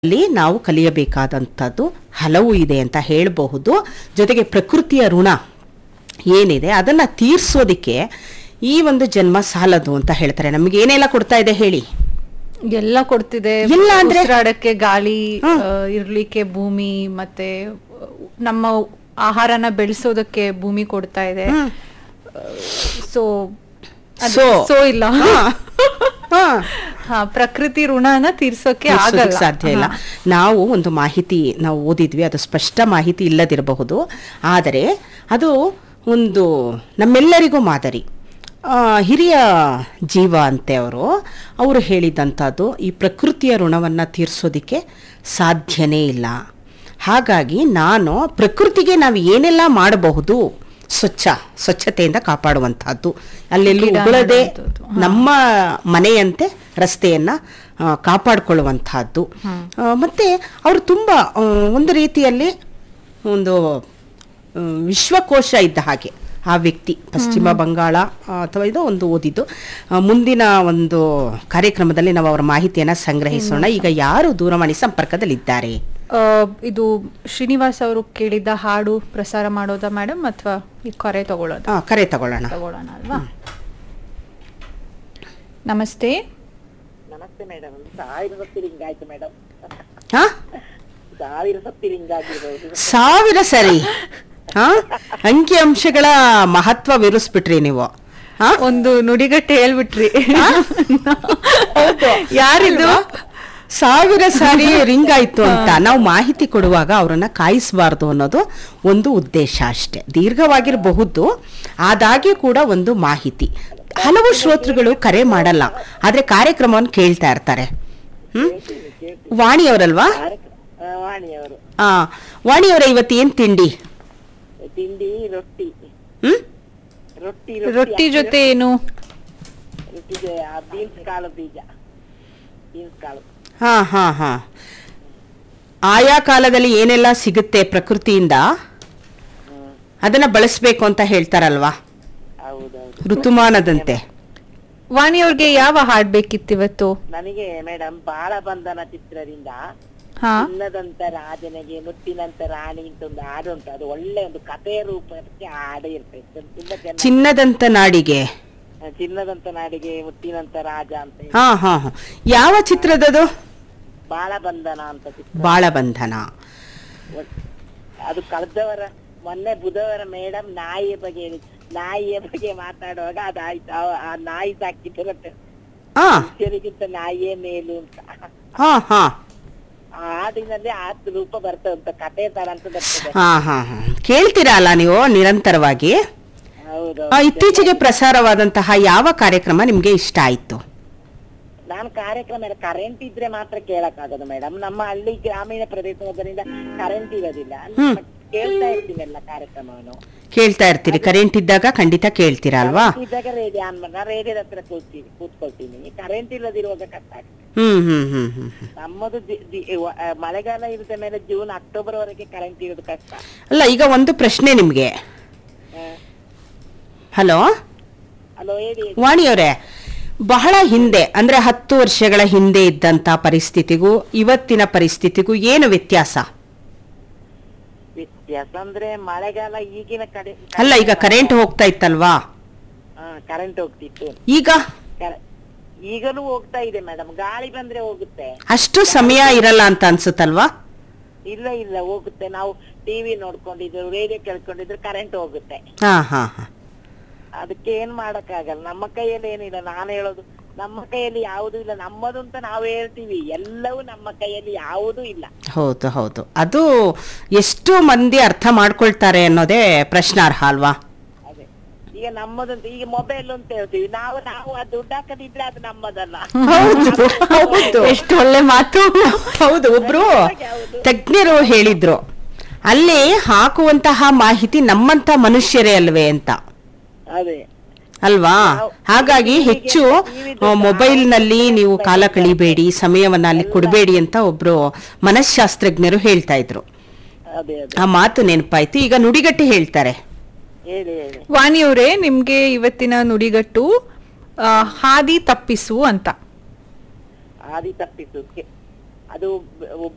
ಅಲ್ಲಿ ನಾವು ಕಲಿಯಬೇಕಾದಂಥದ್ದು ಹಲವು ಇದೆ ಅಂತ ಹೇಳಬಹುದು ಜೊತೆಗೆ ಪ್ರಕೃತಿಯ ಋಣ ಏನಿದೆ ಅದನ್ನ ತೀರ್ಸೋದಿಕ್ಕೆ ಈ ಒಂದು ಜನ್ಮ ಸಾಲದು ಅಂತ ಹೇಳ್ತಾರೆ ನಮ್ಗೆ ಏನೆಲ್ಲ ಕೊಡ್ತಾ ಇದೆ ಹೇಳಿ ಎಲ್ಲ ಕೊಡ್ತಿದೆ ಎಲ್ಲ ಅಂದ್ರೆ? ಉಸಿರಾಡಕ್ಕೆ ಗಾಳಿ ಹ್ಮ್. ಆ, ಇರ್ಲಿಕ್ಕೆ ಭೂಮಿ ಮತ್ತೆ ಆ, ನಮ್ಮ ಆಹಾರನ ಬೆಳೆಸೋದಕ್ಕೆ ಭೂಮಿ ಕೊಡ್ತಾ ಇದೆ ಹ್ಮ್. So So. ಸೊ ಇಲ್ಲ ಹಾ. ಹಾ. ಹಾ ಪ್ರಕೃತಿ ಋಣನ ತೀರ್ಸೋಕೆ ತೀರ್ಸೋದಕ್ಕೆ ಆಗಲ್ಲ ಸಾಧ್ಯ ಇಲ್ಲ ನಾವು ಒಂದು ಮಾಹಿತಿ ನಾವು ಓದಿದ್ವಿ ಅದು ಸ್ಪಷ್ಟ ಮಾಹಿತಿ ಇಲ್ಲದಿರಬಹುದು ಆದರೆ ಅದು ಒಂದು ನಮ್ಮೆಲ್ಲರಿಗೂ ಮಾದರಿ ಆ, ಹಿರಿಯ ಜೀವ ಅಂತೆ ಅವರು ಅವರು ಹೇಳಿದಂಥದ್ದು ಈ ಪ್ರಕೃತಿಯ ಋಣವನ್ನು ತೀರಿಸೋದಕ್ಕೆ ಸಾಧ್ಯನೇ ಇಲ್ಲ ಹಾಗಾಗಿ ನಾನು ಪ್ರಕೃತಿಗೆ ನಾವು ಏನೆಲ್ಲ ಮಾಡಬಹುದು ಸ್ವಚ್ಛ ಸ್ವಚ್ಛತೆಯಿಂದ ಕಾಪಾಡುವಂತಹದ್ದು ಅಲ್ಲೆಲ್ಲೂ ಗಿಡ ಉಗುಳದೆ ನೆಡುವಂಥದ್ದು. ನಮ್ಮ ಮನೆಯಂತೆ ರಸ್ತೆಯನ್ನ ಆ, ಕಾಪಾಡ್ಕೊಳ್ಳುವಂತಹದ್ದು ಆ, ಮತ್ತೆ ಅವರು ತುಂಬ ಆ, ಒಂದು ರೀತಿಯಲ್ಲಿ ಒಂದು ಆ, ವಿಶ್ವಕೋಶ ಇದ್ದ ಹಾಗೆ ಆ ವ್ಯಕ್ತಿ ಪಶ್ಚಿಮ ಬಂಗಾಳ ಆ, ಅಥವಾ ಇದು ಒಂದು ಓದಿದ್ದು ಆ, ಮುಂದಿನ ಒಂದು ಕಾರ್ಯಕ್ರಮದಲ್ಲಿ ನಾವು ಅವರ ಮಾಹಿತಿಯನ್ನ ಸಂಗ್ರಹಿಸೋಣ ಈಗ ಯಾರು ದೂರವಾಣಿ ಸಂಪರ್ಕದಲ್ಲಿದ್ದಾರೆ ಆ, ಇದು ಶ್ರೀನಿವಾಸ್ ಅವರು ಕೇಳಿದ್ದ ಹಾಡು ಪ್ರಸಾರ ಮಾಡೋದಾ ಮೇಡಮ್ ಅಥವಾ ಈ ಕರೆ ತಗೊಳ್ಳೋದ ಆ, ಕರೆ ತಗೊಳ್ಳೋಣ ತಗೊಳ್ಳೋಣ ಅಲ್ವಾ ನಮಸ್ತೆ ನಮಸ್ತೆ ಮೇಡಮ್ ಸಾವಿರ ಸತಿ ರಿಂಗ್ ಆಯ್ತು ಮೇಡಮ್ ಹಾ ಸಾವಿರ ಸತಿ ರಿಂಗ್ ಆಗಿರ್ಬೋದು ಸಾವಿರ ಸರಿ ಹಾ ಅಂಕಿ ಅಂಶಗಳ ಮಹತ್ವ ವಿವರಿಸ್ಬಿಟ್ರಿ ನೀವು ಹಾ ಒಂದು ನುಡಿಗಟ್ಟು ಹೇಳ್ಬಿಟ್ರಿ ಯಾರಿದು ಅಲ್ವಾ? ಸಾವಿರ ಸಾರಿ ರಿಂಗ್ ಆಯ್ತು ಅಂತ ನಾವು ಮಾಹಿತಿ ಕೊಡುವಾಗ ಅವರನ್ನ ಕಾಯಿಸಬಾರ್ದು ಅನ್ನೋದು ಒಂದು ಉದ್ದೇಶ ಅಷ್ಟೇ ದೀರ್ಘವಾಗಿರಬಹುದು ಆದಾಗ್ಯೂ ಕೂಡ ಒಂದು ಮಾಹಿತಿ ಹಲವು ಶ್ರೋತೃಗಳು ಕರೆ ಮಾಡಲ್ಲ ಆದ್ರೆ ಕಾರ್ಯಕ್ರಮವನ್ನು ಕೇಳ್ತಾ ಇರ್ತಾರೆ ಹ್ಮ್ ವಾಣಿಯವರಲ್ವಾ ಕಾರ್ಯಕ್ರಮ ವಾಣಿಯವರು ಆ ವಾಣಿಯವರ ಇವತ್ತು ಏನ್ ತಿಂಡಿ ತಿಂಡಿ ರೊಟ್ಟಿ ಹ್ಮ್ ರೊಟ್ಟಿ ರೊಟ್ಟಿ ಜೊತೆ ಏನು ರೊಟ್ಟಿ ಬೀನ್ಸ್ ಕಾಳು ಬೀಜ ಬೀನ್ಸ್ ಕಾಳು ಹಾ ಹಾ ಹಾ ಆಯಾ ಕಾಲದಲ್ಲಿ ಏನೆಲ್ಲ ಸಿಗುತ್ತೆ ಪ್ರಕೃತಿಯಿಂದ ಹ್ಮ್ ಅದನ್ನ ಬಳಸ್ಬೇಕು ಅಂತ ಹೇಳ್ತಾರಲ್ವಾ ಹೌದೌದು ಋತುಮಾನದಂತೆ ವಾಣಿಯವ್ರಿಗೆ ಯಾವ ಹಾಡ್ ಬೇಕಿತ್ತು ಇವತ್ತು ನನಗೆ ಮೇಡಮ್ ಬಾಳ ಬಂಧನ ಚಿತ್ರದಿಂದ ಹಾ ಚಿನ್ನದಂತ ರಾಜನಿಗೆ ಮುತ್ತಿನಂತ ರಾಣಿ ಅಂತ ಒಂದು ಹಾಡು ಉಂಟು ಅದು ಒಳ್ಳೆ ಒಂದು ಕಥೆಯ ರೂಪಕ್ಕೆ ಹಾಡು ಇರ್ತದೆ ತುಂಬಾ ಚೆನ್ನಾಗಿ ಚಿನ್ನದಂತ ನಾಡಿಗೆ ಚಿನ್ನದಂತ ನಾಡಿಗೆ ಮುತ್ತಿನಂತ ರಾಜ ಅಂತ ಹೇಳಿ. ಹಾ ಹಾ ಹಾ ಯಾವ ಚಿತ್ರದದು ಬಾಳ ಬಂಧನ ಅಂತ ಚಿತ್ರ ಬಾಳಬಂಧನ ಒಟ್- ಅದು ಕಳೆದವರ ಮೊನ್ನೆ ಬುಧವಾರ ಮೇಡಮ್ ನಾಯಿಯ ಬಗ್ಗೆ ಹೇಳಿ ನಾಯಿಯ ಬಗ್ಗೆ ಮಾತಾಡುವಾಗ ಅದಾಯ್ತು ಆ- ಆ ನಾಯಿ ಸಾಕಿದ್ರೆ ಹಾ ಮನುಷ್ಯರಿಗಿಂತ ನಾಯಿಯೇ ಮೇಲು ಅಂತ ಹಾ ಹಾ ಆ ಹಾಡಿನಲ್ಲಿ ಆ ರೂಪ ಬರ್ತದೆ ಅಂತ ಕತೆ ತರ ಅಂತ ಬರ್ತದೆ ಹಾ ಹಾ ಹಾ ಕೇಳ್ತೀರಾ ಅಲ್ಲ ನೀವು ನಿರಂತರವಾಗಿ ಹೌದು ಆ, ಇತ್ತೀಚೆಗೆ ಪ್ರಸಾರವಾದಂತಹ ಯಾವ ಕಾರ್ಯಕ್ರಮ ನಿಮ್ಗೆ ಇಷ್ಟ ಆಯ್ತು ನಾನು ಕಾರ್ಯಕ್ರಮ ಕರೆಂಟ್ ಇದ್ರೆ ಮಾತ್ರ ಕೇಳಕ್ಕಾಗೋದು ಮೇಡಮ್ ನಮ್ಮ ಹಳ್ಳಿ ಗ್ರಾಮೀಣ ಪ್ರದೇಶದಿಂದ ಕರೆಂಟ್ ಇರೋದಿಲ್ಲ ಹ್ಮ್. ಕೇಳ್ತಾ ಇರ್ತೀನಿ ಎಲ್ಲ ಕಾರ್ಯಕ್ರಮವನ್ನು ಕೇಳ್ತಾ ಇರ್ತೀರಿ ಕರೆಂಟ್ ಇದ್ದಾಗ ಖಂಡಿತ ಕೇಳ್ತೀರಾ ಅಲ್ವಾ Current ಇದ್ದಾಗ ರೇಡಿಯೋ ಆನ್ ಮಾಡಿ ರೇಡಿಯೋದ ಹತ್ರ ಕೂರ್ತೀನಿ ಕೂತ್ಕೊಳ್ತೀನಿ ಕರೆಂಟ್ ಇಲ್ಲದಿರುವಾಗ ಕಷ್ಟ ಆಗ್ತದೆ ಹ್ಮ್ ಹ್ಮ್ ಹ್ಮ್ ಹ್ಮ್ ಹ್ಮ್. ನಮ್ಮದು ಜಿ- ಜಿ- ವ- ಆ, ಮಳೆಗಾಲ ಇರದ ಮೇಲೆ ಜೂನ್ ಅಕ್ಟೋಬರ್ ವರೆಗೆ ಕರೆಂಟ್ ಇರೋದು ಕಷ್ಟ ಅಲ್ಲ ಈಗ ಒಂದು ಪ್ರಶ್ನೆ ನಿಮ್ಗೆ ಹಲೋ ಅಲೋ ಹೇಳಿ ವಾಣಿಯವರೇ ಬಹಳ ಹಿಂದೆ ಅಂದ್ರೆ ಹತ್ತು ವರ್ಷಗಳ ಹಿಂದೆ ಇದ್ದಂತ ಪರಿಸ್ಥಿತಿಗೂ ಇವತ್ತಿನ ಪರಿಸ್ಥಿತಿಗೂ ಏನು ವ್ಯತ್ಯಾಸ ವ್ಯತ್ಯಾಸ ಅಂದ್ರೆ ಮಳೆಗಾಲ ಈಗಿನ ಕಡೆ ಅಲ್ಲ ಈಗ ಕರೆಂಟ್ ಹೋಗ್ತಾ ಇತ್ತಲ್ವಾ ಕರೆಂಟ್ ಹೋಗ್ತಿತ್ತು ಈಗ ಕರೆ- ಈಗಲೂ ಹೋಗ್ತಾ ಇದೆ ಮೇಡಮ್ ಗಾಳಿ ಬಂದ್ರೆ ಹೋಗುತ್ತೆ ಅಷ್ಟು ಸಮಯ ಇರಲ್ಲ ಅಂತ ಅನ್ಸುತ್ತಲ್ವಾ ಇಲ್ಲ ಇಲ್ಲ ಹೋಗುತ್ತೆ ನಾವು ಟಿವಿ ನೋಡ್ಕೊಂಡಿದ್ರು ರೇಡಿಯೋ ಕೇಳ್ಕೊಂಡಿದ್ರು ಕರೆಂಟ್ ಹೋಗುತ್ತೆ ಹಾ ಹಾ ಹಾ ಅದಕ್ಕೆ ಏನ್ ಮಾಡಕ್ಕಾಗಲ್ಲ ನಮ್ಮ ಕೈಯಲ್ಲಿ ಏನಿಲ್ಲ ನಾನು ಹೇಳೋದು ನಮ್ಮ ಕೈಯಲ್ಲಿ ಯಾವುದು ಇಲ್ಲ ನಮ್ಮದು ಅಂತ ನಾವು ಹೇಳ್ತೀವಿ ಎಲ್ಲವೂ ನಮ್ಮ ಕೈಯಲ್ಲಿ ಯಾವುದೂ ಇಲ್ಲ ಹೌದು ಹೌದು ಅದು ಎಷ್ಟು ಮಂದಿ ಅರ್ಥ ಮಾಡ್ಕೊಳ್ತಾರೆ ಅನ್ನೋದೇ ಪ್ರಶ್ನಾರ್ಹ ಅಲ್ವಾ ಅದೇ ಈಗ ನಮ್ಮದಂತ ಈಗ ಮೊಬೈಲ್ ಅಂತ ಹೇಳ್ತೀವಿ ನಾವು ನಾವು ಆ ದುಡ್ಡು ಹಾಕದಿದ್ರೆ ಅದು ನಮ್ಮದಲ್ಲ ಹೌದು ಹೌದು ಎಷ್ಟು ಒಳ್ಳೆ ಮಾತು ಹೌದು ಒಬ್ರು ತಜ್ಞರು ಹೇಳಿದ್ರು ಅಲ್ಲಿ ಹಾಕುವಂತಹ ಮಾಹಿತಿ ನಮ್ಮಂತ ಮನುಷ್ಯರೇ ಅಲ್ವೇ ಅಂತ ಅದೇ ಅಲ್ವಾ ಹಾಗಾಗಿ ಹೆಚ್ಚು ಮೊಬೈಲ್ ನಲ್ಲಿ ನೀವು ಕಾಲ ಕಳಿಬೇಡಿ ಸಮಯವನ್ನ ಅಲ್ಲಿ ಕೊಡಬೇಡಿ ಅಂತ ಒಬ್ರು ಮನಃಶಾಸ್ತ್ರಜ್ಞರು ಹೇಳ್ತಾ ಇದ್ರು ಅದೇ ಅದೇ ಆ ಮಾತು ನೆನಪಾಯ್ತು ಈಗ ನುಡಿಗಟ್ಟಿ ಹೇಳ್ತಾರೆ ಹೇಳಿ ಹೇಳಿ ವಾಣಿಯವರೇ ನಿಮ್ಗೆ ಇವತ್ತಿನ ನುಡಿಗಟ್ಟು ಆ, ಹಾದಿ ತಪ್ಪಿಸು ಅಂತ ಹಾದಿ ತಪ್ಪಿಸು ಕೆ- ಅದು ಬ-